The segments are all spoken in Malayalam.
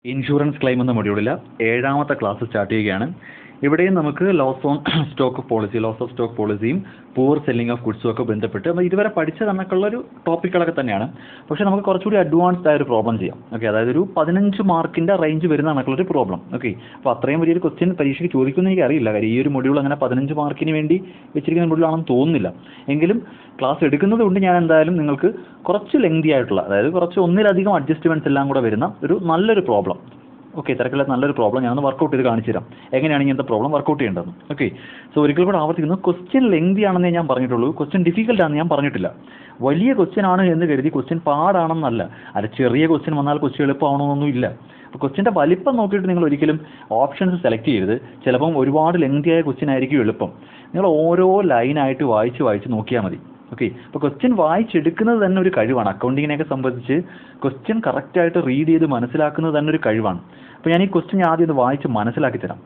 ഇൻഷുറൻസ് ക്ലെയിം എന്ന മൊഡ്യൂളിൽ ഏഴാമത്തെ ക്ലാസ് സ്റ്റാർട്ട് ചെയ്യുകയാണ് ഇവിടെയും നമുക്ക് loss on stock of policy loss of stock പോളിസിയും പൂർ സെല്ലിംഗ് ഓഫ് ഗുഡ്സും ഒക്കെ ബന്ധപ്പെട്ട് നമ്മൾ ഇതുവരെ പഠിച്ച കണക്കുള്ളൊരു ടോപ്പിക്കുകളൊക്കെ തന്നെയാണ് പക്ഷേ നമുക്ക് കുറച്ചുകൂടി അഡ്വാൻസ്ഡ് ആയ ഒരു പ്രോബ്ലം ചെയ്യാം ഓക്കെ അതായത് ഒരു പതിനഞ്ച് മാർക്കിൻ്റെ റേഞ്ച് വരുന്ന കണക്കുള്ളൊരു പ്രോബ്ലം ഓക്കെ അപ്പോൾ അത്രയും വലിയൊരു ക്വസ്റ്റ്യൻ പരീക്ഷയ്ക്ക് ചോദിക്കുമെന്ന് എനിക്ക് അറിയില്ല കാര്യം ഈ ഒരു മൊഡ്യൂൾ അങ്ങനെ പതിനഞ്ച് മാർക്കിന് വേണ്ടി വെച്ചിരിക്കുന്ന മൊഡ്യൂളാണെന്ന് തോന്നുന്നില്ല എങ്കിലും ക്ലാസ് എടുക്കുന്നത് കൊണ്ട് ഞാൻ എന്തായാലും നിങ്ങൾക്ക് കുറച്ച് ലെങ്തി ആയിട്ടുള്ള അതായത് കുറച്ച് ഒന്നിലധികം അഡ്ജസ്റ്റ്മെൻറ്റ്സ് എല്ലാം കൂടെ വരുന്ന ഒരു നല്ലൊരു പ്രോബ്ലം ഓക്കെ തിരക്കില്ലാത്ത നല്ലൊരു പ്രോബ്ലം ഞാനൊന്ന് വർക്കൗട്ട് ചെയ്ത് കാണിച്ചു തരാം എങ്ങനെയാണ് ഇങ്ങനത്തെ പ്രോബ്ലം വർക്കൗട്ട് ചെയ്യേണ്ടത് ഓക്കെ സോ ഒരിക്കൽ കൂടെ ആവർത്തിക്കുന്നു ക്വസ്റ്റ്യൻ ലെങ്തി ആണെന്നേ ഞാൻ പറഞ്ഞിട്ടുള്ളൂ ക്വസ്റ്റ്യൻ ഡിഫിക്കൽട്ട് ആണെന്ന് ഞാൻ പറഞ്ഞിട്ടില്ല വലിയ ക്വസ്റ്റ്യൻ ആണ് എന്ന് കരുതി ക്വസ്റ്റ്യൻ പാടാണെന്നല്ല അത് ചെറിയ ക്വസ്റ്റ്യൻ വന്നാൽ ക്വസ്റ്റ്യൻ എളുപ്പമാണോന്നൊന്നും ഇല്ല അപ്പോൾ ക്വസ്റ്റ്യൻ്റെ വലിപ്പം നോക്കിയിട്ട് നിങ്ങൾ ഒരിക്കലും ഓപ്ഷൻസ് സെലക്ട് ചെയ്യരുത് ചിലപ്പം ഒരുപാട് ലെങ്തി ആയ ക്വസ്റ്റ്യൻ ആയിരിക്കും എളുപ്പം നിങ്ങൾ ഓരോ ലൈനായിട്ട് വായിച്ച് വായിച്ച് നോക്കിയാൽ മതി ഓക്കെ അപ്പോൾ ക്വസ്റ്റ്യൻ വായിച്ചെടുക്കുന്നത് തന്നെ ഒരു കഴിവാണ് അക്കൗണ്ടിങ്ങിനെയൊക്കെ സംബന്ധിച്ച് ക്വസ്റ്റ്യൻ കറക്റ്റായിട്ട് റീഡ് ചെയ്ത് മനസ്സിലാക്കുന്നത് തന്നെ ഒരു കഴിവാണ് അപ്പോൾ ഞാൻ ഈ ക്വസ്റ്റ്യൻ ആദ്യം ഒന്ന് വായിച്ച് മനസ്സിലാക്കി തരാം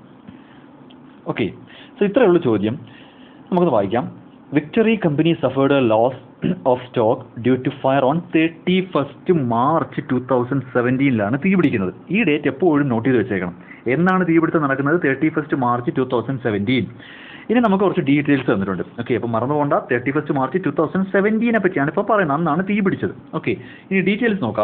ഓക്കെ സോ ഇത്രയേ ഉള്ളൂ ചോദ്യം നമുക്കത് വായിക്കാം victory company suffered a loss of stock due to fire on thirty first March two thousand സെവൻറ്റീനിലാണ് തീ പിടിക്കുന്നത് ഈ ഡേറ്റ് എപ്പോഴും നോട്ട് ചെയ്ത് വെച്ചേക്കണം എന്നാണ് തീപിടുത്തം നടക്കുന്നത് thirty first March two thousand seventeen ഇനി നമുക്ക് കുറച്ച് ഡീറ്റെയിൽസ് തന്നിട്ടുണ്ട് ഓക്കെ അപ്പോൾ മറന്നുകൊണ്ട thirty first March two thousand സെവൻറ്റീനെ പറ്റിയാണ് ഇപ്പോൾ പറയുന്നത് അന്നാണ് തീ പിടിച്ചത് ഓക്കെ ഇനി ഡീറ്റെയിൽസ് നോക്കാം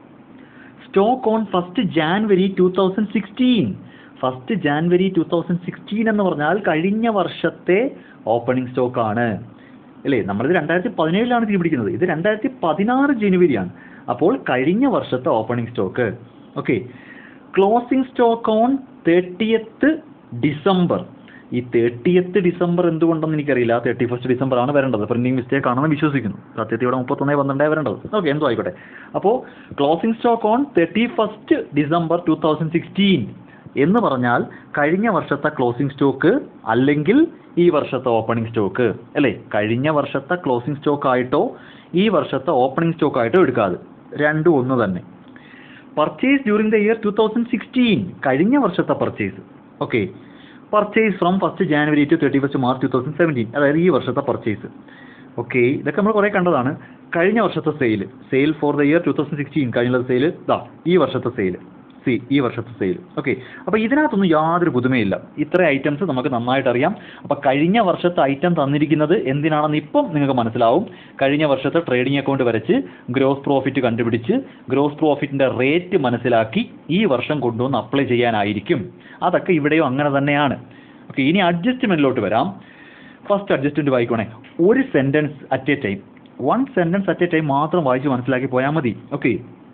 stock on first January two thousand sixteen first January two thousand sixteen എന്ന് പറഞ്ഞാൽ കഴിഞ്ഞ വർഷത്തെ ഓപ്പണിംഗ് സ്റ്റോക്ക് ആണ് അല്ലേ നമ്മളിത് രണ്ടായിരത്തി പതിനേഴിലാണ് തീ പിടിക്കുന്നത് ഇത് രണ്ടായിരത്തി പതിനാറ് ജനുവരിയാണ് അപ്പോൾ കഴിഞ്ഞ വർഷത്തെ opening stock okay closing stock on thirtieth December ഈ തേർട്ടിയത്ത് ഡിസംബർ എന്തുകൊണ്ടെന്ന് എനിക്കറിയില്ല തേർട്ടി ഫസ്റ്റ് ഡിസംബർ ആണ് വരേണ്ടത് പ്രിന്റിംഗ് മിസ്റ്റേക്ക് ആണെന്ന് വിശ്വസിക്കുന്നു സത്യത്തിൽ ഇവിടെ മുപ്പത്തൊന്നേ പന്ത്രണ്ടേ വരേണ്ടത് ഓക്കെ എന്തോ ആയിക്കോട്ടെ അപ്പോൾ closing stock on thirty first December two thousand sixteen എന്ന് പറഞ്ഞാൽ കഴിഞ്ഞ വർഷത്തെ ക്ലോസിംഗ് സ്റ്റോക്ക് അല്ലെങ്കിൽ ഈ വർഷത്തെ ഓപ്പണിംഗ് സ്റ്റോക്ക് അല്ലേ കഴിഞ്ഞ വർഷത്തെ ക്ലോസിംഗ് സ്റ്റോക്ക് ആയിട്ടോ ഈ വർഷത്തെ ഓപ്പണിംഗ് സ്റ്റോക്ക് ആയിട്ടോ എടുക്കാതെ രണ്ടും ഒന്ന് തന്നെ purchase during the year two thousand sixteen കഴിഞ്ഞ വർഷത്തെ purchase okay purchase from first January to thirty first March two thousand seventeen അതായത് ഈ വർഷത്തെ പർച്ചേസ് ഓക്കെ ഇതൊക്കെ നമ്മൾ കുറേ കണ്ടതാണ് കഴിഞ്ഞ വർഷത്തെ sale sale for the year two thousand sixteen കഴിഞ്ഞ സെയിൽ ദാ ഈ വർഷത്തെ സെയിൽ സി ഈ വർഷത്തെ സെയിൽ ഓക്കെ അപ്പോൾ ഇതിനകത്തൊന്നും യാതൊരു പുതുമയില്ല ഇത്ര ഐറ്റംസ് നമുക്ക് നന്നായിട്ട് അറിയാം അപ്പോൾ കഴിഞ്ഞ വർഷത്തെ ഐറ്റം തന്നിരിക്കുന്നത് എന്തിനാണെന്ന് ഇപ്പം നിങ്ങൾക്ക് മനസ്സിലാവും കഴിഞ്ഞ വർഷത്തെ ട്രേഡിംഗ് അക്കൗണ്ട് വരച്ച് ഗ്രോസ് പ്രോഫിറ്റ് കണ്ടുപിടിച്ച് ഗ്രോസ് പ്രോഫിറ്റിൻ്റെ റേറ്റ് മനസ്സിലാക്കി ഈ വർഷം കൊണ്ടുവന്ന് അപ്ലൈ ചെയ്യാനായിരിക്കും അതൊക്കെ ഇവിടെയും അങ്ങനെ തന്നെയാണ് ഓക്കെ ഇനി അഡ്ജസ്റ്റ്മെൻറ്റിലോട്ട് വരാം ഫസ്റ്റ് അഡ്ജസ്റ്റ്മെൻറ്റ് വായിക്കണേ ഒരു sentence at a time one sentence at a time മാത്രം വായിച്ച് മനസ്സിലാക്കി പോയാൽ മതി okay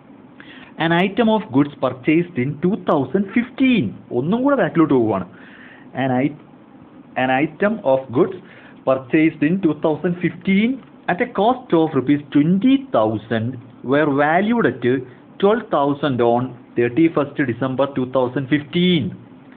an item of goods purchased in two thousand fifteen ഒന്നും കൂടെ ബാക്കിലോട്ട് പോവുകയാണ് an I an item of goods purchased in two thousand fifteen at a cost of rupees twenty thousand were valued at twelve thousand on thirty first December two thousand fifteen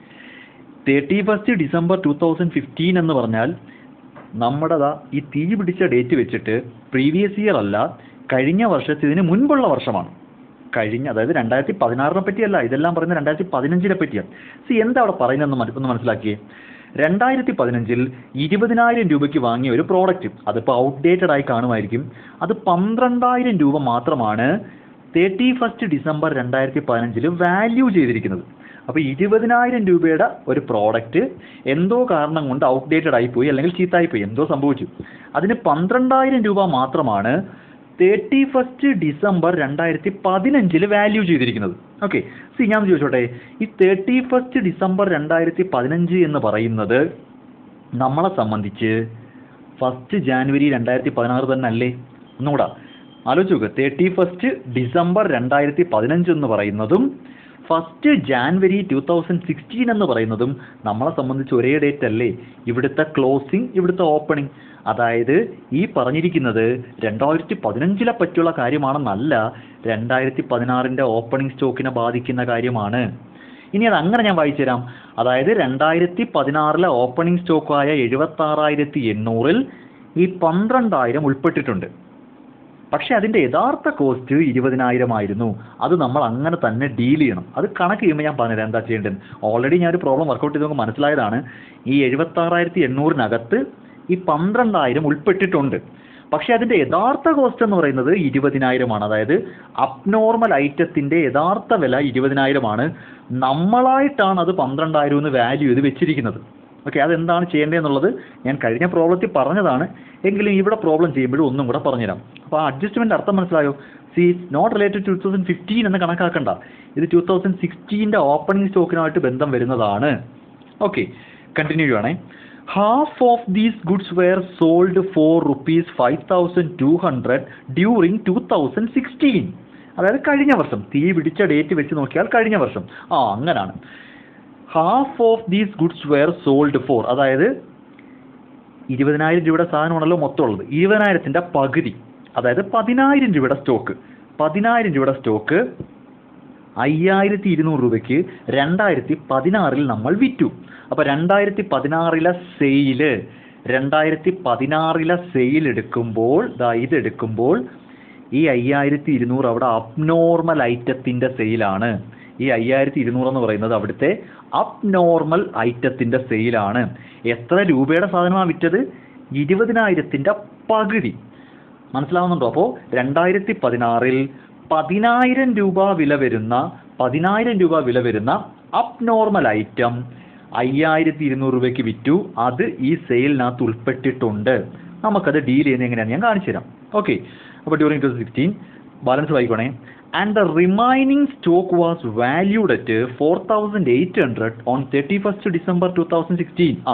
thirty first December two thousand fifteen എന്ന് പറഞ്ഞാൽ നമ്മുടെ ദാ ഈ തീ പിടിച്ച ഡേറ്റ് വെച്ചിട്ട് പ്രീവിയസ് ഇയർ അല്ല കഴിഞ്ഞ വർഷത്തിന് മുൻപുള്ള വർഷമാണ് കഴിഞ്ഞ അതായത് രണ്ടായിരത്തി പതിനാറിനെ പറ്റിയല്ല ഇതെല്ലാം പറയുന്നത് രണ്ടായിരത്തി പതിനഞ്ചിനെ പറ്റിയാണ് സി എന്താ അവിടെ പറയുന്നതെന്ന് മന- ഒന്ന് മനസ്സിലാക്കിയേ രണ്ടായിരത്തി പതിനഞ്ചിൽ ഇരുപതിനായിരം രൂപയ്ക്ക് വാങ്ങിയ ഒരു പ്രോഡക്റ്റ് അതിപ്പോൾ ഔട്ട്ഡേറ്റഡ് ആയി കാണുമായിരിക്കും അത് പന്ത്രണ്ടായിരം രൂപ മാത്രമാണ് തേർട്ടി ഫസ്റ്റ് ഡിസംബർ രണ്ടായിരത്തി പതിനഞ്ചിൽ വാല്യൂ ചെയ്തിരിക്കുന്നത് അപ്പോൾ ഇരുപതിനായിരം രൂപയുടെ ഒരു പ്രോഡക്റ്റ് എന്തോ കാരണം കൊണ്ട് ഔട്ട്ഡേറ്റഡ് ആയിപ്പോയി അല്ലെങ്കിൽ ചീത്തായിപ്പോയി എന്തോ സംഭവിച്ചു അതിന് പന്ത്രണ്ടായിരം രൂപ മാത്രമാണ് തേർട്ടി ഫസ്റ്റ് ഡിസംബർ രണ്ടായിരത്തി പതിനഞ്ചിൽ വാല്യൂ ചെയ്തിരിക്കുന്നത് ഓക്കെ സി ഞാൻ ചോദിച്ചോട്ടെ ഈ തേർട്ടി ഫസ്റ്റ് ഡിസംബർ രണ്ടായിരത്തി പതിനഞ്ച് എന്ന് പറയുന്നത് നമ്മളെ സംബന്ധിച്ച് ഫസ്റ്റ് ജാനുവരി രണ്ടായിരത്തി പതിനാറ് തന്നെ അല്ലേ ഒന്നുകൂടാ ആലോചിച്ച് നോക്ക് തേർട്ടി ഫസ്റ്റ് ഡിസംബർ രണ്ടായിരത്തി പതിനഞ്ച് എന്ന് പറയുന്നതും first January two thousand sixteen എന്ന് പറയുന്നതും നമ്മളെ സംബന്ധിച്ച് ഒരേ ഡേറ്റ് അല്ലേ ഇവിടുത്തെ ക്ലോസിംഗ് ഇവിടുത്തെ ഓപ്പണിംഗ് അതായത് ഈ പറഞ്ഞിരിക്കുന്നത് രണ്ടായിരത്തി പതിനഞ്ചിലെ പറ്റിയുള്ള കാര്യമാണെന്നല്ല രണ്ടായിരത്തി പതിനാറിൻ്റെ ഓപ്പണിംഗ് സ്റ്റോക്കിനെ ബാധിക്കുന്ന കാര്യമാണ് ഇനി അത് അങ്ങനെ ഞാൻ വായിച്ചു തരാം അതായത് രണ്ടായിരത്തി പതിനാറിലെ ഓപ്പണിംഗ് സ്റ്റോക്കായ എഴുപത്താറായിരത്തി എണ്ണൂറിൽ ഈ പന്ത്രണ്ടായിരം ഉൾപ്പെട്ടിട്ടുണ്ട് പക്ഷേ അതിൻ്റെ യഥാർത്ഥ കോസ്റ്റ് ഇരുപതിനായിരം ആയിരുന്നു അത് നമ്മൾ അങ്ങനെ തന്നെ ഡീൽ ചെയ്യണം അത് കണക്ക് ചെയ്യുമ്പോൾ ഞാൻ പറഞ്ഞുതരാം എന്താ ചെയ്യേണ്ടത് ഓൾറെഡി ഞാൻ ഒരു പ്രോബ്ലം വർക്കൗട്ട് ചെയ്ത് നമുക്ക് മനസ്സിലായതാണ് ഈ എഴുപത്താറായിരത്തി എണ്ണൂറിനകത്ത് ഈ പന്ത്രണ്ടായിരം ഉൾപ്പെട്ടിട്ടുണ്ട് പക്ഷേ അതിൻ്റെ യഥാർത്ഥ കോസ്റ്റ് എന്ന് പറയുന്നത് ഇരുപതിനായിരമാണ് അതായത് അബ്നോർമൽ ഐറ്റത്തിൻ്റെ യഥാർത്ഥ വില ഇരുപതിനായിരമാണ് നമ്മളായിട്ടാണ് അത് പന്ത്രണ്ടായിരം എന്ന് വാല്യൂ ചെയ്ത് വെച്ചിരിക്കുന്നത് ഓക്കെ അതെന്താണ് ചെയ്യേണ്ടതെന്നുള്ളത് ഞാൻ കഴിഞ്ഞ പ്രോബ്ലത്തിൽ പറഞ്ഞതാണ് എങ്കിലും ഇവിടെ പ്രോബ്ലം ചെയ്യുമ്പോഴും ഒന്നും കൂടെ പറഞ്ഞുതരാം അപ്പോൾ ആ അഡ്ജസ്റ്റ്മെൻ്റ് അർത്ഥം മനസ്സിലായോ see not related two thousand fifteen എന്ന് കണക്കാക്കണ്ട ഇത് ടു തൗസൻഡ് സിക്സ്റ്റീൻ്റെ ഓപ്പണിംഗ് സ്റ്റോക്കിനുമായിട്ട് ബന്ധം വരുന്നതാണ് ഓക്കെ കണ്ടിന്യൂ ചെയ്യുവാണേ half of these goods were sold for rupees five thousand two hundred during two thousand sixteen അതായത് കഴിഞ്ഞ വർഷം തീ പിടിച്ച ഡേറ്റ് വെച്ച് നോക്കിയാൽ കഴിഞ്ഞ വർഷം ആ അങ്ങനാണ് half of these goods were sold for അതായത് ഇരുപതിനായിരം രൂപയുടെ സാധനമാണല്ലോ മൊത്തം ഉള്ളത് ഇരുപതിനായിരത്തിൻ്റെ പകുതി അതായത് പതിനായിരം രൂപയുടെ സ്റ്റോക്ക് പതിനായിരം രൂപയുടെ സ്റ്റോക്ക് അയ്യായിരത്തി ഇരുന്നൂറ് രൂപയ്ക്ക് രണ്ടായിരത്തി പതിനാറിൽ നമ്മൾ വിറ്റു അപ്പോൾ രണ്ടായിരത്തി പതിനാറിലെ സെയില് രണ്ടായിരത്തി പതിനാറിലെ സെയിൽ എടുക്കുമ്പോൾ ദാ ഇതെടുക്കുമ്പോൾ ഈ അയ്യായിരത്തി ഇരുന്നൂറ് അവിടെ അബ്നോർമൽ ഐറ്റത്തിൻ്റെ സെയിലാണ് ഈ അയ്യായിരത്തി ഇരുന്നൂറ് എന്ന് പറയുന്നത് അവിടുത്തെ അബ്നോർമൽ ഐറ്റത്തിൻ്റെ സെയിലാണ് എത്ര രൂപയുടെ സാധനമാണ് വിറ്റത് ഇരുപതിനായിരത്തിൻ്റെ പകുതി മനസ്സിലാവുന്നുണ്ടോ അപ്പോൾ രണ്ടായിരത്തി പതിനാറിൽ പതിനായിരം രൂപ വില വരുന്ന പതിനായിരം രൂപ വില വരുന്ന അബ്നോർമൽ ഐറ്റം അയ്യായിരത്തി ഇരുന്നൂറ് രൂപയ്ക്ക് വിറ്റു അത് ഈ സെയിലിനകത്ത് ഉൾപ്പെട്ടിട്ടുണ്ട് നമുക്കത് ഡീൽ ചെയ്യുന്നത് എങ്ങനെയാണെന്ന് ഞാൻ കാണിച്ചു തരാം ഓക്കെ അപ്പോൾ ഡ്യൂറിങ് ടു സിക്സ്റ്റീൻ ബാലൻസ് വായിക്കണേ and the remaining stock was valued at four thousand eight hundred on thirty first December two thousand sixteen ആ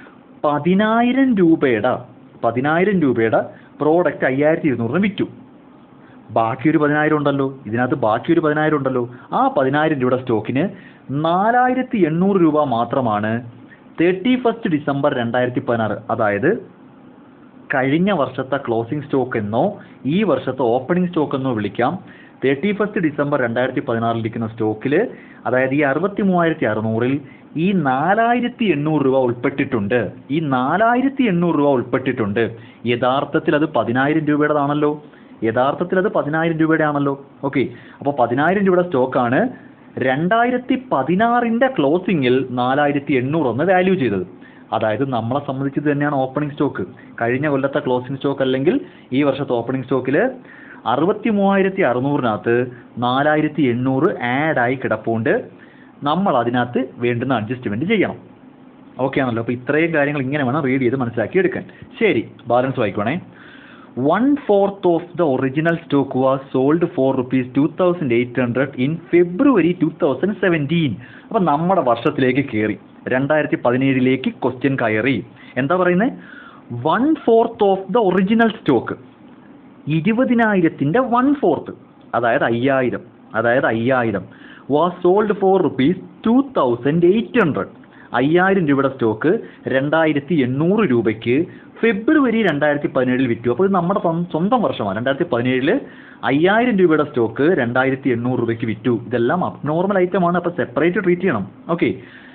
പതിനായിരം രൂപയുടെ പതിനായിരം രൂപയുടെ പ്രോഡക്റ്റ് അയ്യായിരത്തി ഇരുന്നൂറിന് വിറ്റു ബാക്കി ഒരു പതിനായിരം ഉണ്ടല്ലോ ഇതിനകത്ത് ബാക്കി ഒരു പതിനായിരം ഉണ്ടല്ലോ ആ പതിനായിരം രൂപയുടെ സ്റ്റോക്കിന് നാലായിരത്തി എണ്ണൂറ് രൂപ മാത്രമാണ് തേർട്ടി ഫസ്റ്റ് ഡിസംബർ രണ്ടായിരത്തി പതിനാറ് അതായത് കഴിഞ്ഞ വർഷത്തെ ക്ലോസിംഗ് സ്റ്റോക്ക് എന്നോ ഈ വർഷത്തെ ഓപ്പണിംഗ് സ്റ്റോക്ക് എന്നോ വിളിക്കാം തേർട്ടി ഫസ്റ്റ് ഡിസംബർ രണ്ടായിരത്തി പതിനാറിൽ ഇരിക്കുന്ന സ്റ്റോക്കിൽ അതായത് ഈ അറുപത്തി മൂവായിരത്തി അറുന്നൂറിൽ ഈ നാലായിരത്തി എണ്ണൂറ് രൂപ ഉൾപ്പെട്ടിട്ടുണ്ട് ഈ നാലായിരത്തി എണ്ണൂറ് രൂപ ഉൾപ്പെട്ടിട്ടുണ്ട് യഥാർത്ഥത്തിൽ അത് പതിനായിരം രൂപയുടേതാണല്ലോ യഥാർത്ഥത്തിൽ അത് പതിനായിരം രൂപയുടെ ആണല്ലോ ഓക്കെ അപ്പോൾ പതിനായിരം രൂപയുടെ സ്റ്റോക്കാണ് രണ്ടായിരത്തി പതിനാറിൻ്റെ ക്ലോസിങ്ങിൽ നാലായിരത്തി എണ്ണൂറ് ഒന്ന് വാല്യൂ ചെയ്തത് അതായത് നമ്മളെ സംബന്ധിച്ച് ഇത് തന്നെയാണ് ഓപ്പണിംഗ് സ്റ്റോക്ക് കഴിഞ്ഞ കൊല്ലത്തെ ക്ലോസിംഗ് സ്റ്റോക്ക് അല്ലെങ്കിൽ ഈ വർഷത്തെ ഓപ്പണിംഗ് സ്റ്റോക്കിൽ അറുപത്തി മൂവായിരത്തി അറുന്നൂറിനകത്ത് നാലായിരത്തി എണ്ണൂറ് ആഡായി കിടപ്പുണ്ട് നമ്മൾ അതിനകത്ത് വേണ്ടുന്ന അഡ്ജസ്റ്റ്മെൻറ്റ് ചെയ്യണം ഓക്കെ ആണല്ലോ അപ്പോൾ ഇത്രയും കാര്യങ്ങൾ ഇങ്ങനെ വേണം റീഡ് ചെയ്ത് മനസ്സിലാക്കി എടുക്കാൻ ശരി ബാലൻസ് വായിക്കണേ one fourth of the original stock was sold for rupees two thousand eight hundred in February two thousand seventeen അപ്പം നമ്മുടെ വർഷത്തിലേക്ക് കയറി രണ്ടായിരത്തി പതിനേഴിലേക്ക് ക്വസ്റ്റ്യൻ കയറി എന്താ പറയുന്നത് one fourth of the original stock ഇരുപതിനായിരത്തിൻ്റെ വൺ ഫോർത്ത് അതായത് അയ്യായിരം അതായത് അയ്യായിരം was sold for rupees two thousand eight hundred അയ്യായിരം രൂപയുടെ സ്റ്റോക്ക് രണ്ടായിരത്തി എണ്ണൂറ് രൂപയ്ക്ക് ഫെബ്രുവരി രണ്ടായിരത്തി പതിനേഴിൽ വിറ്റു അപ്പോൾ ഇത് നമ്മുടെ സ്വന്തം- സ്വന്തം വർഷമാണ് രണ്ടായിരത്തി പതിനേഴിൽ അയ്യായിരം രൂപയുടെ സ്റ്റോക്ക് രണ്ടായിരത്തി എണ്ണൂറ് രൂപയ്ക്ക് വിറ്റു ഇതെല്ലാം അബ്നോർമൽ ഐറ്റം ആണ് അപ്പോൾ സെപ്പറേറ്റ് ട്രീറ്റ് ചെയ്യണം okay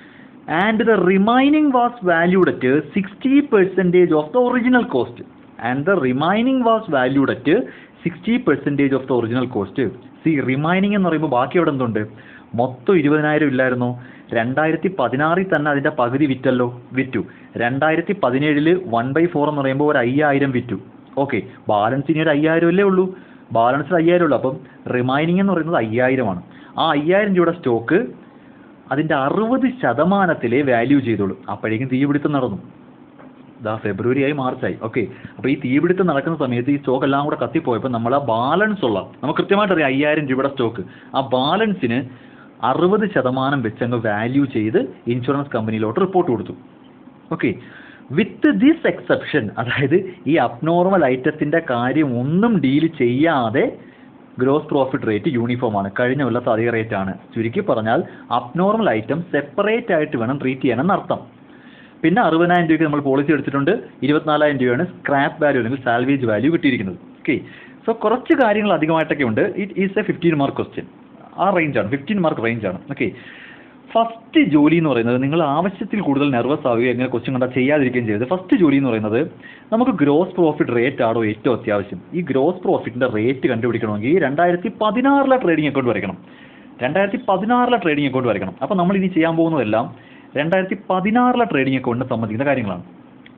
and the remaining was valued at sixty percentage of the original cost and the remaining was valued at sixty percentage of the original cost see remaining എന്ന് പറയുമ്പോൾ ബാക്കി അവിടെ എന്തുണ്ട് മൊത്തം ഇരുപതിനായിരം ഇല്ലായിരുന്നോ രണ്ടായിരത്തി പതിനാറിൽ തന്നെ അതിൻ്റെ പകുതി വിറ്റല്ലോ വിറ്റു രണ്ടായിരത്തി പതിനേഴിൽ വൺ ബൈ ഫോർ എന്ന് പറയുമ്പോൾ ഒരു അയ്യായിരം വിറ്റു ഓക്കെ ബാലൻസ് ഇനി ഒരു അയ്യായിരം അല്ലേ ഉള്ളൂ ബാലൻസിൽ അയ്യായിരം ഉള്ളൂ അപ്പം റിമൈനിങ് എന്ന് പറയുന്നത് അയ്യായിരമാണ് ആ അയ്യായിരം രൂപയുടെ സ്റ്റോക്ക് അതിൻ്റെ അറുപത് ശതമാനത്തിലേ വാല്യൂ ചെയ്തോളൂ അപ്പോഴേക്കും തീപിടുത്തം നടന്നു ഇതാ ഫെബ്രുവരി ആയി മാർച്ചായി ഓക്കെ അപ്പോൾ ഈ തീപിടുത്തം നടക്കുന്ന സമയത്ത് ഈ സ്റ്റോക്ക് എല്ലാം കൂടെ കത്തിപ്പോയപ്പോൾ നമ്മൾ ആ ബാലൻസ് ഉള്ള നമുക്ക് കൃത്യമായിട്ട് അറിയാം അയ്യായിരം രൂപയുടെ സ്റ്റോക്ക് ആ ബാലൻസിന് അറുപത് ശതമാനം വെച്ചങ്ങ് വാല്യൂ ചെയ്ത് ഇൻഷുറൻസ് കമ്പനിയിലോട്ട് റിപ്പോർട്ട് കൊടുത്തു ഓക്കെ വിത്ത് ദിസ് എക്സെപ്ഷൻ അതായത് ഈ അബ്നോർമൽ ഐറ്റത്തിൻ്റെ കാര്യം ഒന്നും ഡീൽ ചെയ്യാതെ ഗ്രോസ് പ്രോഫിറ്റ് റേറ്റ് യൂണിഫോം ആണ് കഴിഞ്ഞ കൊല്ലത്തെ അതേ റേറ്റ് ആണ് ചുരുക്കി പറഞ്ഞാൽ അബ്നോർമൽ ഐറ്റം സെപ്പറേറ്റ് ആയിട്ട് വേണം ട്രീറ്റ് ചെയ്യാനെന്ന് അർത്ഥം പിന്നെ അറുപതിനായിരം രൂപയ്ക്ക് നമ്മൾ പോളിസി എടുത്തിട്ടുണ്ട് ഇരുപത്തിനാലായിരം രൂപയാണ് സ്ക്രാപ്പ് വാല്യൂ അല്ലെങ്കിൽ സാൽവേജ് വാല്യൂ കിട്ടിയിരിക്കുന്നത് ഓക്കെ സോ കുറച്ച് കാര്യങ്ങൾ അധികമായിട്ടൊക്കെ ഉണ്ട് it is a fifteen mark question ആ റേഞ്ചാണ് ഫിഫ്റ്റീൻ മാർക്ക് റേഞ്ചാണ് ഓക്കെ ഫസ്റ്റ് ജോലി എന്ന് പറയുന്നത് നിങ്ങൾ ആവശ്യത്തിൽ കൂടുതൽ നെർവസ് ആവുകയോ എങ്ങനെ ക്വസ്റ്റ്യൻ കണ്ടാൽ ചെയ്യാതിരിക്കുകയും ചെയ്തത് ഫസ്റ്റ് ജോലി എന്ന് പറയുന്നത് നമുക്ക് ഗ്രോസ് പ്രോഫിറ്റ് റേറ്റ് ആണോ ഏറ്റവും അത്യാവശ്യം ഈ ഗ്രോസ് പ്രോഫിറ്റിൻ്റെ റേറ്റ് കണ്ടുപിടിക്കണമെങ്കിൽ രണ്ടായിരത്തി പതിനാറിലെ ട്രേഡിംഗ് അക്കൗണ്ട് വരയ്ക്കണം രണ്ടായിരത്തി പതിനാറിലെ ട്രേഡിംഗ് അക്കൗണ്ട് വരയ്ക്കണം അപ്പോൾ നമ്മൾ ഇനി ചെയ്യാൻ പോകുന്നതെല്ലാം രണ്ടായിരത്തി പതിനാറിലെ ട്രേഡിംഗ് അക്കൗണ്ടിനെ സംബന്ധിക്കുന്ന കാര്യങ്ങളാണ്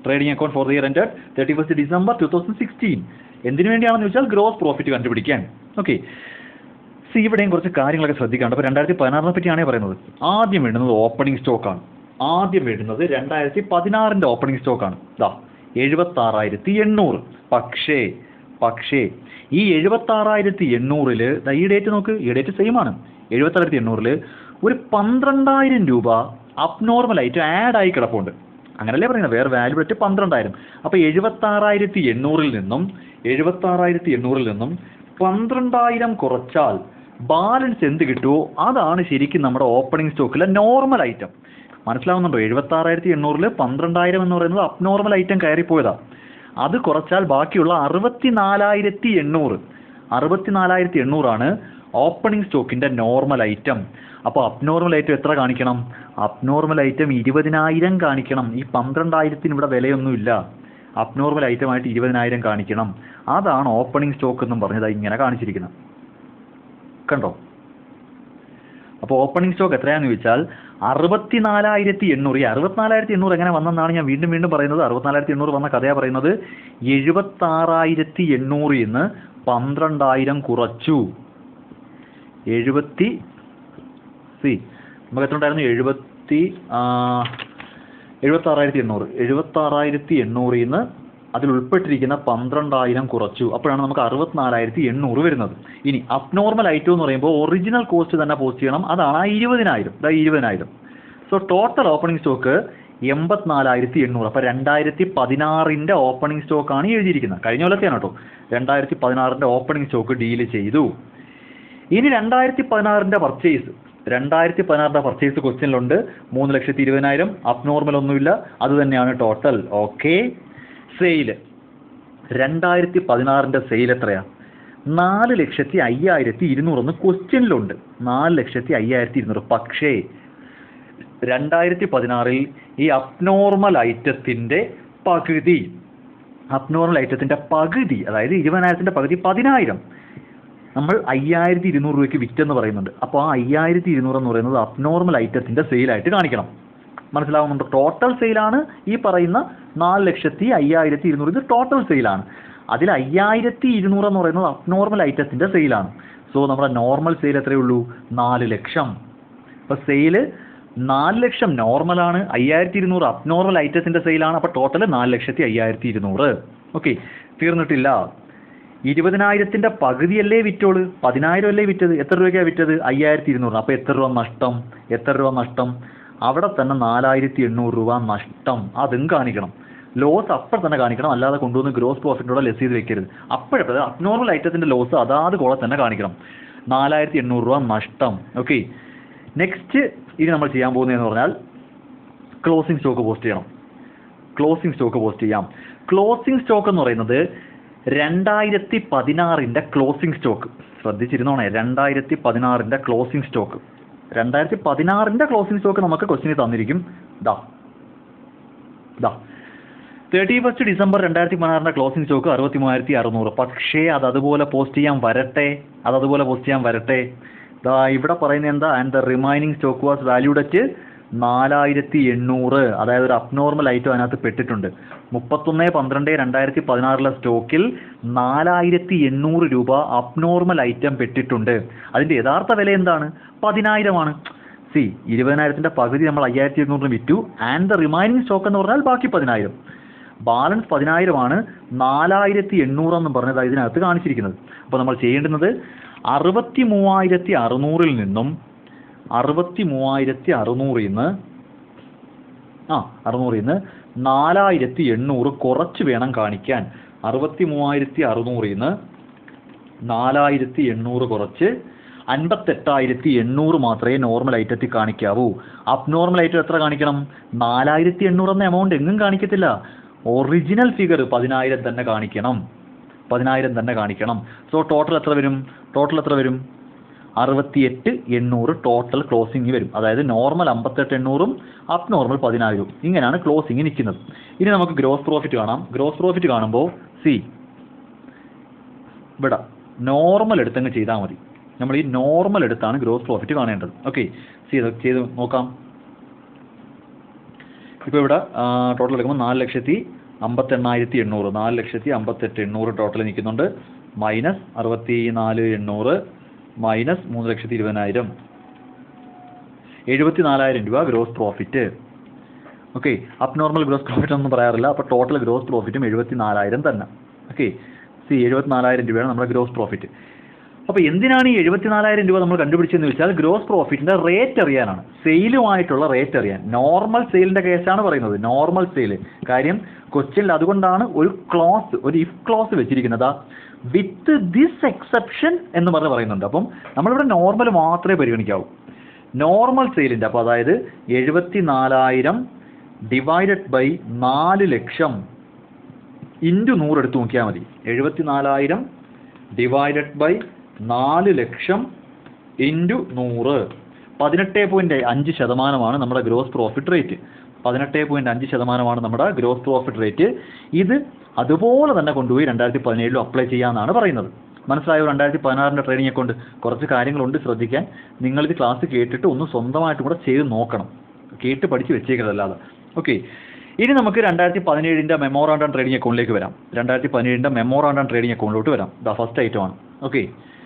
trading account for the year end thirty first December two thousand sixteen എന്തിനു വേണ്ടിയാണെന്ന് വെച്ചാൽ ഗ്രോസ് പ്രോഫിറ്റ് കണ്ടുപിടിക്കാൻ ഓക്കെ സി ഇവിടെയും കുറച്ച് കാര്യങ്ങളൊക്കെ ശ്രദ്ധിക്കാണ്ട് അപ്പോൾ രണ്ടായിരത്തി പതിനാറിനെ പറ്റിയാണ് പറയുന്നത് ആദ്യം വേണ്ടുന്നത് ഓപ്പണിംഗ് സ്റ്റോക്കാണ് ആദ്യം വേണ്ടുന്നത് രണ്ടായിരത്തി പതിനാറിൻ്റെ ഓപ്പണിംഗ് സ്റ്റോക്കാണ് ദാ എഴുപത്താറായിരത്തി എണ്ണൂറ് പക്ഷേ പക്ഷേ ഈ എഴുപത്താറായിരത്തി എണ്ണൂറിൽ ഈ ഡേറ്റ് നോക്ക് ഈ ഡേറ്റ് സെയിം ആണ് എഴുപത്താറായിരത്തി എണ്ണൂറിൽ ഒരു പന്ത്രണ്ടായിരം രൂപ അബ്നോർമലായിട്ട് ആഡ് ആയി കിടപ്പുണ്ട് അങ്ങനല്ലേ പറയുന്നത് വേറെ വാല്യൂ റേറ്റ് പന്ത്രണ്ടായിരം അപ്പോൾ എഴുപത്താറായിരത്തി എണ്ണൂറിൽ നിന്നും എഴുപത്താറായിരത്തി എണ്ണൂറിൽ നിന്നും പന്ത്രണ്ടായിരം കുറച്ചാൽ ബാലൻസ് എന്ത് കിട്ടുമോ അതാണ് ശരിക്കും നമ്മുടെ ഓപ്പണിംഗ് സ്റ്റോക്കിലെ നോർമൽ ഐറ്റം മനസ്സിലാവുന്നുണ്ടോ എഴുപത്താറായിരത്തി എണ്ണൂറിൽ പന്ത്രണ്ടായിരം എന്ന് പറയുന്നത് അബ്നോർമൽ ഐറ്റം കയറിപ്പോയതാ അത് കുറച്ചാൽ ബാക്കിയുള്ള അറുപത്തി നാലായിരത്തി എണ്ണൂറ് അറുപത്തി നാലായിരത്തി എണ്ണൂറാണ് ഓപ്പണിംഗ് സ്റ്റോക്കിന്റെ നോർമൽ ഐറ്റം അപ്പോൾ അബ്നോർമൽ ഐറ്റം എത്ര കാണിക്കണം അബ്നോർമൽ ഐറ്റം ഇരുപതിനായിരം കാണിക്കണം ഈ പന്ത്രണ്ടായിരത്തിന് ഇവിടെ വിലയൊന്നുമില്ല അബ്നോർമൽ ഐറ്റം ആയിട്ട് ഇരുപതിനായിരം കാണിക്കണം അതാണ് ഓപ്പണിംഗ് സ്റ്റോക്ക് എന്നും പറഞ്ഞത് ഇങ്ങനെ കാണിച്ചിരിക്കുന്നത് കണ്ടോ അപ്പോൾ ഓപ്പണിംഗ് സ്റ്റോക്ക് എത്രയാണെന്ന് ചോദിച്ചാൽ അറുപത്തിനാലായിരത്തി എണ്ണൂറ് ഈ അറുപത്തിനാലായിരത്തി എണ്ണൂറ് എങ്ങനെ വന്നെന്നാണ് ഞാൻ വീണ്ടും വീണ്ടും പറയുന്നത് അറുപത്തിനാലായിരത്തി എണ്ണൂറ് വന്ന കഥയാണ് പറയുന്നത് എഴുപത്താറായിരത്തി എണ്ണൂറിൽ നിന്ന് പന്ത്രണ്ടായിരം കുറച്ചു എഴുപത്തി സി നമുക്ക് എത്ര ഉണ്ടായിരുന്നു എഴുപത്തി എഴുപത്താറായിരത്തി എണ്ണൂറ് എഴുപത്താറായിരത്തി എണ്ണൂറിൽ നിന്ന് അതിൽ ഉൾപ്പെട്ടിരിക്കുന്ന പന്ത്രണ്ടായിരം കുറച്ചു അപ്പോഴാണ് നമുക്ക് അറുപത്തിനാലായിരത്തി എണ്ണൂറ് വരുന്നത് ഇനി അബ്നോർമൽ ഐറ്റം എന്ന് പറയുമ്പോൾ ഒറിജിനൽ കോസ്റ്റ് തന്നെ പോസ്റ്റ് ചെയ്യണം അതാണ് ആ ഇരുപതിനായിരം ഇതാ ഇരുപതിനായിരം സോ ടോട്ടൽ ഓപ്പണിംഗ് സ്റ്റോക്ക് എൺപത്തിനാലായിരത്തി എണ്ണൂറ് അപ്പോൾ രണ്ടായിരത്തി പതിനാറിൻ്റെ ഓപ്പണിംഗ് സ്റ്റോക്കാണ് എഴുതിയിരിക്കുന്നത് കഴിഞ്ഞ കൊല്ലത്തെയാണ് കേട്ടോ രണ്ടായിരത്തി പതിനാറിൻ്റെ ഓപ്പണിംഗ് സ്റ്റോക്ക് ഡീല് ചെയ്തു ഇനി രണ്ടായിരത്തി പതിനാറിൻ്റെ പർച്ചേസ് രണ്ടായിരത്തി പതിനാറിൻ്റെ പർച്ചേസ് ക്വസ്റ്റ്യനിലുണ്ട് മൂന്ന് ലക്ഷത്തി ഇരുപതിനായിരം അബ്നോർമൽ ഒന്നുമില്ല അത് തന്നെയാണ് ടോട്ടൽ ഓക്കെ സെയിൽ രണ്ടായിരത്തി പതിനാറിൻ്റെ സെയിൽ എത്രയാ നാല് ലക്ഷത്തി അയ്യായിരത്തി ഇരുന്നൂറൊന്ന് ക്വസ്റ്റ്യനിലുണ്ട് നാല് ലക്ഷത്തി അയ്യായിരത്തി ഇരുന്നൂറ് പക്ഷേ രണ്ടായിരത്തി പതിനാറിൽ ഈ അബ്നോർമൽ ഐറ്റത്തിൻ്റെ പകുതി അബ്നോർമൽ ഐറ്റത്തിൻ്റെ പകുതി അതായത് ഇരുപതിനായിരത്തിൻ്റെ പകുതി പതിനായിരം നമ്മൾ അയ്യായിരത്തി ഇരുന്നൂറ് രൂപയ്ക്ക് വിറ്റെന്ന് പറയുന്നുണ്ട് അപ്പോൾ ആ അയ്യായിരത്തി ഇരുന്നൂറ് എന്ന് പറയുന്നത് അബ്നോർമൽ ഐറ്റത്തിൻ്റെ സെയിലായിട്ട് കാണിക്കണം മനസ്സിലാവുന്നുണ്ട് ടോട്ടൽ സെയിലാണ് ഈ പറയുന്ന നാല് ലക്ഷത്തി അയ്യായിരത്തി ഇരുന്നൂറ് ഇത് ടോട്ടൽ സെയിലാണ് അതിൽ അയ്യായിരത്തി ഇരുന്നൂറ് എന്ന് പറയുന്നത് അബ്നോർമൽ ഐറ്റത്തിൻ്റെ സെയിലാണ് സോ നമ്മുടെ നോർമൽ സെയിൽ എത്രയേ ഉള്ളൂ നാല് ലക്ഷം അപ്പോൾ സെയില് നാല് ലക്ഷം നോർമലാണ് അയ്യായിരത്തി ഇരുന്നൂറ് അബ്നോർമൽ ഐറ്റത്തിൻ്റെ സെയിലാണ് അപ്പോൾ ടോട്ടൽ നാല് ലക്ഷത്തി അയ്യായിരത്തി ഇരുന്നൂറ് ഓക്കെ തീർന്നിട്ടില്ല ഇരുപതിനായിരത്തിൻ്റെ പകുതിയല്ലേ വിറ്റോള് പതിനായിരം അല്ലേ വിറ്റത് എത്ര രൂപയ്ക്കാണ് വിറ്റത് അയ്യായിരത്തി ഇരുന്നൂറ് അപ്പോൾ എത്ര രൂപ നഷ്ടം എത്ര രൂപ നഷ്ടം അവിടെ തന്നെ നാലായിരത്തി എണ്ണൂറ് രൂപ നഷ്ടം അതും കാണിക്കണം ലോസ് അപ്പോൾ തന്നെ കാണിക്കണം അല്ലാതെ കൊണ്ടുവന്ന് ഗ്രോസ് പ്രോഫിറ്റിനോടെ ലെസ് ചെയ്ത് വെക്കരുത് അപ്പോഴേ അബ്നോർമൽ ഐറ്റത്തിൻ്റെ ലോസ് അതാത് കോളെ തന്നെ കാണിക്കണം നാലായിരത്തി എണ്ണൂറ് രൂപ നഷ്ടം ഓക്കെ നെക്സ്റ്റ് ഇനി നമ്മൾ ചെയ്യാൻ പോകുന്നതെന്ന് പറഞ്ഞാൽ ക്ലോസിംഗ് സ്റ്റോക്ക് പോസ്റ്റ് ചെയ്യണം ക്ലോസിംഗ് സ്റ്റോക്ക് പോസ്റ്റ് ചെയ്യാം ക്ലോസിംഗ് സ്റ്റോക്ക് എന്ന് പറയുന്നത് രണ്ടായിരത്തി പതിനാറിൻ്റെ ക്ലോസിംഗ് സ്റ്റോക്ക് ശ്രദ്ധിച്ചിരുന്നോണേ രണ്ടായിരത്തി പതിനാറിൻ്റെ ക്ലോസിംഗ് സ്റ്റോക്ക് രണ്ടായിരത്തി പതിനാറിൻ്റെ ക്ലോസിംഗ് സ്റ്റോക്ക് നമുക്ക് ക്വസ്റ്റിന് തന്നിരിക്കും ദാ ദാ തേർട്ടി ഫസ്റ്റ് ഡിസംബർ രണ്ടായിരത്തി പതിനാറിൻ്റെ ക്ലോസിംഗ് സ്റ്റോക്ക് അറുപത്തി മൂവായിരത്തി അറുന്നൂറ് പക്ഷേ അത് അതുപോലെ പോസ്റ്റ് ചെയ്യാൻ വരട്ടെ അത് അതുപോലെ പോസ്റ്റ് ചെയ്യാൻ വരട്ടെ ദാ ഇവിടെ പറയുന്നത് എന്താ and the remaining stock was valued at നാലായിരത്തി എണ്ണൂറ് അതായത് ഒരു അബ്നോർമൽ ഐറ്റം അതിനകത്ത് പെട്ടിട്ടുണ്ട് മുപ്പത്തൊന്ന് പന്ത്രണ്ട് രണ്ടായിരത്തി പതിനാറിലെ സ്റ്റോക്കിൽ നാലായിരത്തി എണ്ണൂറ് രൂപ അബ്നോർമൽ ഐറ്റം പെട്ടിട്ടുണ്ട് അതിൻ്റെ യഥാർത്ഥ വില എന്താണ് പതിനായിരമാണ് സി ഇരുപതിനായിരത്തിൻ്റെ പകുതി നമ്മൾ അയ്യായിരത്തി ഇരുന്നൂറിന് വിറ്റു ആൻഡ് ദ റിമൈനിങ് സ്റ്റോക്ക് എന്ന് പറഞ്ഞാൽ ബാക്കി പതിനായിരം ബാലൻസ് പതിനായിരമാണ് നാലായിരത്തി എണ്ണൂറെന്ന് പറഞ്ഞത് ഇതിനകത്ത് കാണിച്ചിരിക്കുന്നത് അപ്പോൾ നമ്മൾ ചെയ്യേണ്ടുന്നത് അറുപത്തി മൂവായിരത്തി അറുന്നൂറിൽ നിന്നും അറുപത്തി മൂവായിരത്തി അറുന്നൂറിൽ നിന്ന് ആ അറുന്നൂറിൽ നിന്ന് നാലായിരത്തി എണ്ണൂറ് കുറച്ച് വേണം കാണിക്കാൻ അറുപത്തി മൂവായിരത്തി അറുന്നൂറിൽ നിന്ന് നാലായിരത്തി എണ്ണൂറ് കുറച്ച് അൻപത്തെട്ടായിരത്തി എണ്ണൂറ് മാത്രമേ നോർമൽ ഐറ്റത്തിൽ കാണിക്കാവൂ അബ്നോർമൽ ഐറ്റം എത്ര കാണിക്കണം നാലായിരത്തി എണ്ണൂറ് എന്ന എമൗണ്ട് എങ്ങും കാണിക്കത്തില്ല ഒറിജിനൽ ഫിഗർ പതിനായിരം തന്നെ കാണിക്കണം പതിനായിരം തന്നെ കാണിക്കണം സോ ടോട്ടൽ എത്ര വരും ടോട്ടൽ എത്ര വരും അറുപത്തിയെട്ട് എണ്ണൂറ് ടോട്ടൽ ക്ലോസിംഗ് വരും അതായത് നോർമൽ അമ്പത്തെട്ട് എണ്ണൂറും അപ് നോർമൽ പതിനായിരവും ഇങ്ങനെയാണ് ക്ലോസിംഗ് നിൽക്കുന്നത് ഇനി നമുക്ക് ഗ്രോസ് പ്രോഫിറ്റ് കാണാം ഗ്രോസ് പ്രോഫിറ്റ് കാണുമ്പോൾ സി ഇവിടെ നോർമൽ എടുത്തങ്ങ് ചെയ്താൽ മതി നമ്മൾ ഈ നോർമൽ എടുത്താണ് ഗ്രോസ് പ്രോഫിറ്റ് കാണേണ്ടത് ഓക്കെ ചെയ്ത് ചെയ്ത് നോക്കാം ഇപ്പോൾ ഇവിടെ ടോട്ടൽ എടുക്കുമ്പോൾ നാല് ലക്ഷത്തി അമ്പത്തെണ്ണായിരത്തി എണ്ണൂറ് നാല് ലക്ഷത്തി അമ്പത്തെട്ട് എണ്ണൂറ് ടോട്ടൽ നിൽക്കുന്നുണ്ട് മൈനസ് അറുപത്തി നാല് എണ്ണൂറ് മൈനസ് മൂന്ന് ലക്ഷത്തി ഇരുപതിനായിരം എഴുപത്തി നാലായിരം രൂപ gross profit okay abnormal gross profit ഒന്നും പറയാറില്ല അപ്പോൾ ടോട്ടൽ ഗ്രോസ് പ്രോഫിറ്റും എഴുപത്തി നാലായിരം തന്നെ ഓക്കെ സി എഴുപത്തി നാലായിരം രൂപയാണ് നമ്മുടെ ഗ്രോസ് പ്രോഫിറ്റ് അപ്പോൾ എന്തിനാണ് ഈ എഴുപത്തി നാലായിരം രൂപ നമ്മൾ കണ്ടുപിടിച്ചതെന്ന് വെച്ചാൽ ഗ്രോസ് പ്രോഫിറ്റിന്റെ റേറ്റ് അറിയാനാണ് സെയിലുമായിട്ടുള്ള റേറ്റ് അറിയാൻ നോർമൽ സെയിലിന്റെ കേസാണ് പറയുന്നത് നോർമൽ സെയിൽ കാര്യം ക്വസ്റ്റ്യനിൽ അതുകൊണ്ടാണ് ഒരു ക്ലോസ് ഒരു ഇഫ് ക്ലോസ് വെച്ചിരിക്കുന്നത് വിത്ത് ദിസ് എക്സെപ്ഷൻ എന്ന് പറഞ്ഞ് പറയുന്നുണ്ട് അപ്പം നമ്മളിവിടെ നോർമൽ മാത്രമേ പരിഗണിക്കാവൂ നോർമൽ സെയിലിൻ്റെ അപ്പോൾ അതായത് എഴുപത്തി നാലായിരം ഡിവൈഡഡ് ബൈ നാല് ലക്ഷം ഇൻറ്റു നൂറ് എടുത്ത് നോക്കിയാൽ മതി എഴുപത്തി നാലായിരം ഡിവൈഡഡ് ബൈ നാല് ലക്ഷം ഇൻറ്റു നൂറ് പതിനെട്ട് പോയിൻറ്റ് അഞ്ച് ശതമാനമാണ് നമ്മുടെ ഗ്രോസ് പ്രോഫിറ്റ് റേറ്റ് പതിനെട്ട് പോയിൻറ്റ് അഞ്ച് ശതമാനമാണ് നമ്മുടെ ഗ്രോസ് പ്രോഫിറ്റ് റേറ്റ് ഇത് അതുപോലെ തന്നെ കൊണ്ടുപോയി രണ്ടായിരത്തി പതിനേഴിലും അപ്ലൈ ചെയ്യാമെന്നാണ് പറയുന്നത് മനസ്സിലായോ രണ്ടായിരത്തി പതിനാറിൻ്റെ ട്രെയിനിങ് അക്കൗണ്ട് കുറച്ച് കാര്യങ്ങളുണ്ട് ശ്രദ്ധിക്കാൻ നിങ്ങളിത് ക്ലാസ് കേട്ടിട്ട് ഒന്ന് സ്വന്തമായിട്ട് കൂടെ ചെയ്ത് നോക്കണം കേട്ട് പഠിച്ച് വെച്ചേക്കരുതല്ലാതെ ഓക്കെ ഇനി നമുക്ക് രണ്ടായിരത്തി പതിനേഴിൻ്റെ മെമ്മോറാണ്ടം ട്രേഡിംഗ് അക്കൗണ്ടിലേക്ക് വരാം രണ്ടായിരത്തി പതിനേഴിൻ്റെ മെമ്മോറാണ്ടം ട്രേഡിംഗ് അക്കൗണ്ടിലോട്ട് വരാം ദ ഫസ്റ്റ് ഐറ്റം ആണ് ഓക്കെ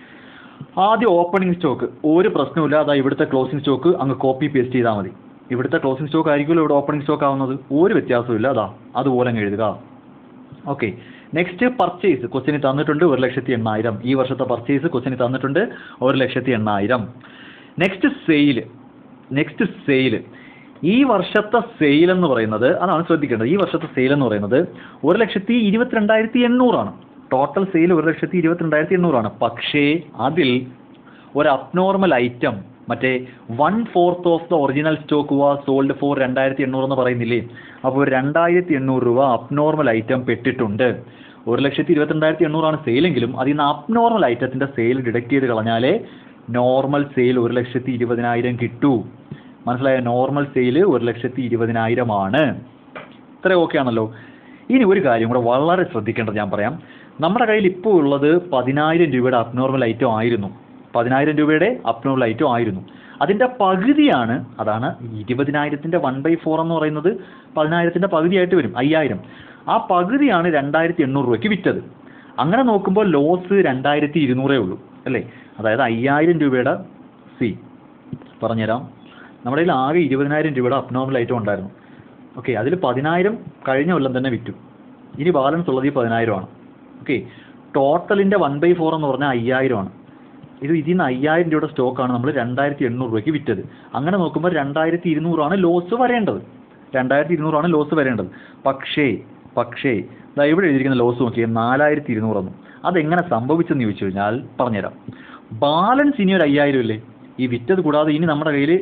ആദ്യം ഓപ്പണിംഗ് സ്റ്റോക്ക് ഒരു പ്രശ്നമില്ല അതാ ഇവിടുത്തെ ക്ലോസിംഗ് സ്റ്റോക്ക് അങ്ങ് കോപ്പി പേസ്റ്റ് ചെയ്താൽ മതി ഇവിടുത്തെ ക്ലോസിംഗ് സ്റ്റോക്ക് ആയിരിക്കുമല്ലോ ഇവിടെ ഓപ്പണിംഗ് സ്റ്റോക്ക് ആവുന്നത് ഒരു വ്യത്യാസമില്ല അതാ അതുപോലെ അങ്ങ് എഴുതുക ഓക്കെ നെക്സ്റ്റ് പർച്ചേസ് ക്വസ്റ്റിന് തന്നിട്ടുണ്ട് ഒരു ലക്ഷത്തി എണ്ണായിരം ഈ വർഷത്തെ പർച്ചേസ് ക്വസ്റ്റിന് തന്നിട്ടുണ്ട് ഒരു ലക്ഷത്തി എണ്ണായിരം നെക്സ്റ്റ് സെയിൽ നെക്സ്റ്റ് സെയിൽ ഈ വർഷത്തെ സെയിൽ എന്ന് പറയുന്നത് അതാണ് ശ്രദ്ധിക്കേണ്ടത് ഈ വർഷത്തെ സെയിൽ എന്ന് പറയുന്നത് ഒരു ലക്ഷത്തി ഇരുപത്തിരണ്ടായിരത്തി എണ്ണൂറാണ് ടോട്ടൽ സെയിൽ ഒരു ലക്ഷത്തി ഇരുപത്തിരണ്ടായിരത്തി എണ്ണൂറാണ് പക്ഷേ അതിൽ ഒരു അബ്നോർമൽ ഐറ്റം മറ്റേ one fourth of the original stock was sold for രണ്ടായിരത്തി എണ്ണൂറ് എന്ന് പറയുന്നില്ലേ അപ്പോൾ രണ്ടായിരത്തി എണ്ണൂറ് രൂപ അബ്നോർമൽ ഐറ്റം പെട്ടിട്ടുണ്ട് ഒരു ലക്ഷത്തി ഇരുപത്തിരണ്ടായിരത്തി എണ്ണൂറാണ് സെയിലെങ്കിലും അതിൽ നിന്ന് അബ്നോർമൽ ഐറ്റത്തിൻ്റെ സെയിൽ ഡിഡക്ട് ചെയ്ത് കളഞ്ഞാലേ നോർമൽ സെയിൽ ഒരു ലക്ഷത്തി ഇരുപതിനായിരം കിട്ടൂ മനസ്സിലായ നോർമൽ സെയിൽ ഒരു ലക്ഷത്തി ഇരുപതിനായിരമാണ് ഇത്ര ഓക്കെ ആണല്ലോ ഇനി ഒരു കാര്യം കൂടെ വളരെ ശ്രദ്ധിക്കേണ്ടത് ഞാൻ പറയാം നമ്മുടെ കയ്യിൽ ഇപ്പോൾ ഉള്ളത് പതിനായിരം രൂപയുടെ അബ്നോർമൽ ഐറ്റം ആയിരുന്നു പതിനായിരം രൂപയുടെ അബ്നോർമൽ ഐറ്റം ആയിരുന്നു അതിൻ്റെ പകുതിയാണ് അതാണ് ഇരുപതിനായിരത്തിൻ്റെ വൺ ബൈ ഫോർ എന്ന് പറയുന്നത് പതിനായിരത്തിൻ്റെ പകുതിയായിട്ട് വരും അയ്യായിരം ആ പകുതിയാണ് രണ്ടായിരത്തി എണ്ണൂറ് രൂപയ്ക്ക് വിറ്റത് അങ്ങനെ നോക്കുമ്പോൾ ലോസ് രണ്ടായിരത്തി ഇരുന്നൂറേ ഉള്ളൂ അല്ലേ അതായത് അയ്യായിരം രൂപയുടെ സി പറഞ്ഞുതരാം നമ്മുടെ കയ്യിൽ ആകെ ഇരുപതിനായിരം രൂപയുടെ അബ്നോർമൽ ഐറ്റം ഉണ്ടായിരുന്നു ഓക്കെ അതിൽ പതിനായിരം കഴിഞ്ഞ കൊല്ലം തന്നെ വിറ്റു ഇനി ബാലൻസ് ഉള്ളത് ഈ പതിനായിരമാണ് ഓക്കെ ടോട്ടലിൻ്റെ വൺ ബൈ ഫോർ എന്ന് പറഞ്ഞാൽ അയ്യായിരമാണ് ഇത് ഇതിൽ നിന്ന് അയ്യായിരം രൂപയുടെ സ്റ്റോക്കാണ് നമ്മൾ രണ്ടായിരത്തി എണ്ണൂറ് രൂപയ്ക്ക് വിറ്റത് അങ്ങനെ നോക്കുമ്പോൾ രണ്ടായിരത്തി ഇരുന്നൂറാണ് ലോസ് വരേണ്ടത് രണ്ടായിരത്തി ഇരുന്നൂറാണ് ലോസ് വരേണ്ടത് പക്ഷേ പക്ഷേ ദാ ഇവിടെ എഴുതിയിരിക്കുന്ന ലോസ് നോക്കിയേ നാലായിരത്തി ഇരുന്നൂറെന്നും അതെങ്ങനെ സംഭവിച്ചെന്ന് ചോദിച്ചു കഴിഞ്ഞാൽ പറഞ്ഞുതരാം ബാലൻസ് ഇനി ഒരു അയ്യായിരം ഇല്ലേ ഈ വിറ്റത് കൂടാതെ ഇനി നമ്മുടെ കയ്യിൽ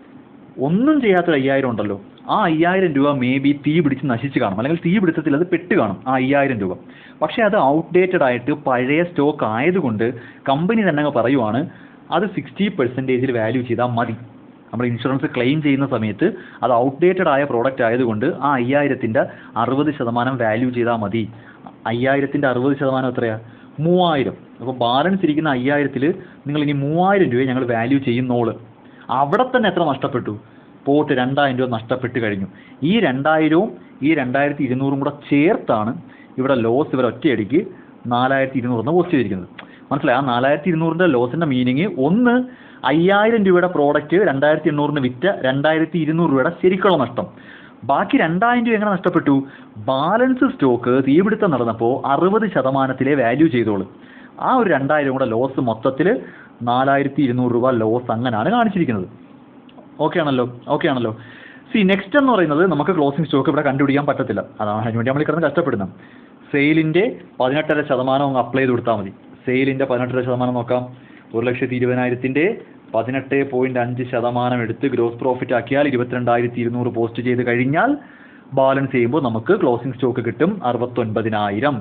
ഒന്നും ചെയ്യാത്തൊരു അയ്യായിരം ഉണ്ടല്ലോ ആ അയ്യായിരം രൂപ മേ ബി തീ പിടിച്ച് നശിച്ച് കാണും അല്ലെങ്കിൽ തീ പിടുത്തത്തിൽ അത് പെട്ട് കാണും ആ അയ്യായിരം രൂപ പക്ഷേ അത് ഔട്ട്ഡേറ്റഡ് ആയിട്ട് പഴയ സ്റ്റോക്ക് ആയതുകൊണ്ട് കമ്പനി തന്നെ അങ്ങ് പറയുവാണ് അത് സിക്സ്റ്റി പെർസെൻറ്റേജിൽ വാല്യൂ ചെയ്താൽ മതി നമ്മൾ ഇൻഷുറൻസ് ക്ലെയിം ചെയ്യുന്ന സമയത്ത് അത് ഔട്ട്ഡേറ്റഡ് ആയ പ്രോഡക്റ്റ് ആയതുകൊണ്ട് ആ അയ്യായിരത്തിൻ്റെ അറുപത് ശതമാനം വാല്യൂ ചെയ്താൽ മതി അയ്യായിരത്തിൻ്റെ അറുപത് ശതമാനം എത്രയാ മൂവായിരം അപ്പോൾ ബാലൻസ് ഇരിക്കുന്ന അയ്യായിരത്തിൽ നിങ്ങൾ ഇനി മൂവായിരം രൂപയെ ഞങ്ങൾ വാല്യൂ ചെയ്യുന്നോള് അവിടെ തന്നെ എത്ര നഷ്ടപ്പെട്ടു പോട്ട് രണ്ടായിരം രൂപ നഷ്ടപ്പെട്ട് കഴിഞ്ഞു ഈ രണ്ടായിരവും ഈ രണ്ടായിരത്തി ഇരുന്നൂറും കൂടെ ചേർത്താണ് ഇവിടെ ലോസ് ഇവർ ഒറ്റയടിക്ക് നാലായിരത്തി ഇരുന്നൂറെന്ന് പോസ്റ്റ് ചെയ്തിരിക്കുന്നത് മനസ്സിലായി ആ നാലായിരത്തി ഇരുന്നൂറിൻ്റെ ലോസിൻ്റെ മീനിങ് ഒന്ന് അയ്യായിരം രൂപയുടെ പ്രോഡക്റ്റ് രണ്ടായിരത്തി എണ്ണൂറിന് വിറ്റ രണ്ടായിരത്തി ഇരുന്നൂറ് രൂപയുടെ ശരിക്കുള്ള നഷ്ടം ബാക്കി രണ്ടായിരം രൂപ എങ്ങനെ നഷ്ടപ്പെട്ടു ബാലൻസ് സ്റ്റോക്ക് തീപിടുത്തം നടന്നപ്പോൾ അറുപത് ശതമാനത്തിലെ വാല്യൂ ചെയ്തോളൂ ആ ഒരു രണ്ടായിരം കൂടെ ലോസ് മൊത്തത്തിൽ നാലായിരത്തി ഇരുന്നൂറ് രൂപ ലോസ് അങ്ങനെയാണ് കാണിച്ചിരിക്കുന്നത് ഓക്കെ ആണല്ലോ ഓക്കെ ആണല്ലോ സി നെക്സ്റ്റ് എന്ന് പറയുന്നത് നമുക്ക് ക്ലോസിംഗ് സ്റ്റോക്ക് ഇവിടെ കണ്ടുപിടിക്കാൻ പറ്റത്തില്ല അതാണ് അതിനുവേണ്ടി നമ്മൾ ഈ കിടന്ന് കഷ്ടപ്പെടുന്നത് സെയിലിൻ്റെ പതിനെട്ടര ശതമാനം അങ്ങ് അപ്ലൈ ചെയ്ത് കൊടുത്താൽ മതി സെയിലിൻ്റെ പതിനെട്ടര ശതമാനം നോക്കാം ഒരു ലക്ഷത്തി ഇരുപതിനായിരത്തിൻ്റെ പതിനെട്ട് പോയിൻറ്റ് അഞ്ച് ശതമാനം എടുത്ത് ഗ്രോസ് പ്രോഫിറ്റ് ആക്കിയാൽ ഇരുപത്തിരണ്ടായിരത്തി ഇരുന്നൂറ് പോസ്റ്റ് ചെയ്ത് കഴിഞ്ഞാൽ ബാലൻസ് ചെയ്യുമ്പോൾ നമുക്ക് ക്ലോസിംഗ് സ്റ്റോക്ക് കിട്ടും അറുപത്തൊൻപതിനായിരം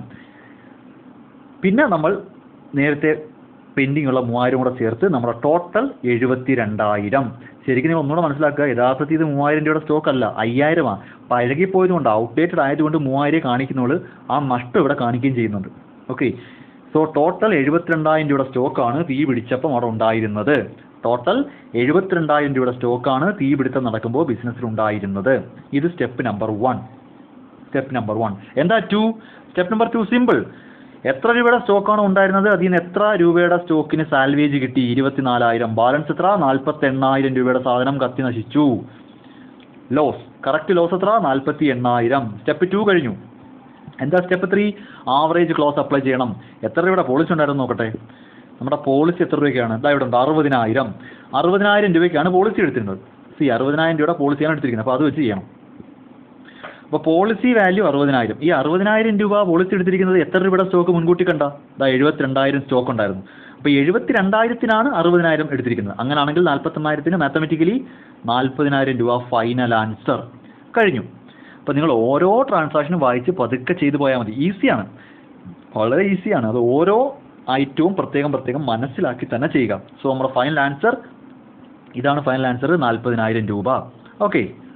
പിന്നെ നമ്മൾ നേരത്തെ പെൻഡിങ് ഉള്ള മൂവായിരം കൂടെ ചേർത്ത് നമ്മുടെ ടോട്ടൽ എഴുപത്തി രണ്ടായിരം ശരിക്കും നിങ്ങൾ ഒന്നുകൂടെ മനസ്സിലാക്കുക യഥാർത്ഥത്തിൽ ഇത് മൂവായിരം രൂപയുടെ സ്റ്റോക്ക് അല്ല അയ്യായിരമാണ് പഴകിപ്പോയതുകൊണ്ട് ഔട്ട്ഡേറ്റഡ് ആയതുകൊണ്ട് മൂവായിരം കാണിക്കുന്നുള്ളൂ ആ നഷ്ടം ഇവിടെ കാണിക്കുകയും ചെയ്യുന്നുണ്ട് ഓക്കെ സോ ടോട്ടൽ എഴുപത്തിരണ്ടായിരം രൂപയുടെ സ്റ്റോക്കാണ് തീ പിടിച്ചപ്പം അവിടെ ഉണ്ടായിരുന്നത് ടോട്ടൽ എഴുപത്തിരണ്ടായിരം രൂപയുടെ സ്റ്റോക്കാണ് തീ പിടുത്തം നടക്കുമ്പോൾ ബിസിനസ്സിൽ ഉണ്ടായിരുന്നത് ഇത് step number one step number one എന്താ two step number two simple എത്ര രൂപയുടെ സ്റ്റോക്കാണ് ഉണ്ടായിരുന്നത് അതിൽ നിന്ന് എത്ര രൂപയുടെ സ്റ്റോക്കിന് സാൽവേജ് കിട്ടി ഇരുപത്തിനാലായിരം ബാലൻസ് എത്ര നാൽപ്പത്തി എണ്ണായിരം രൂപയുടെ സാധനം കത്തി നശിച്ചു ലോസ് കറക്റ്റ് ലോസ് എത്ര നാൽപ്പത്തി എണ്ണായിരം സ്റ്റെപ്പ് ടു കഴിഞ്ഞു എന്താ step three average clause apply ചെയ്യണം എത്ര രൂപയുടെ പോളിസി ഉണ്ടായിരുന്നു നോക്കട്ടെ നമ്മുടെ പോളിസി എത്ര രൂപയ്ക്കാണ് ഇതാ ഇവിടെ ഉണ്ട് അറുപതിനായിരം അറുപതിനായിരം രൂപയ്ക്കാണ് പോളിസി എടുത്തിരുന്നത് സി അറുപതിനായിരം രൂപയുടെ പോളിസിയാണ് എടുത്തിരിക്കുന്നത് അപ്പോൾ അത് വെച്ച് ചെയ്യണം അപ്പോൾ പോളിസി വാല്യൂ അറുപതിനായിരം ഈ അറുപതിനായിരം രൂപ പോളിസി എടുത്തിരിക്കുന്നത് എത്ര രൂപയുടെ സ്റ്റോക്ക് മുൻകൂട്ടി കണ്ട ഇതാ എഴുപത്തിരണ്ടായിരം സ്റ്റോക്ക് ഉണ്ടായിരുന്നു അപ്പോൾ എഴുപത്തിരണ്ടായിരത്തിനാണ് അറുപതിനായിരം എടുത്തിരിക്കുന്നത് അങ്ങനെയാണെങ്കിൽ നാൽപ്പത്തൊന്നായിരത്തിന് മാത്തമെറ്റിക്കലി നാൽപ്പതിനായിരം രൂപ ഫൈനൽ ആൻസർ കഴിഞ്ഞു അപ്പോൾ നിങ്ങൾ ഓരോ ട്രാൻസാക്ഷനും വായിച്ച് പതുക്കെ ചെയ്തു പോയാൽ മതി ഈസിയാണ് വളരെ ഈസിയാണ് അത് ഓരോ ഐറ്റവും പ്രത്യേകം പ്രത്യേകം മനസ്സിലാക്കി തന്നെ ചെയ്യുക സോ നമ്മുടെ ഫൈനൽ ആൻസർ ഇതാണ് ഫൈനൽ ആൻസർ നാൽപ്പതിനായിരം രൂപ ഓക്കെ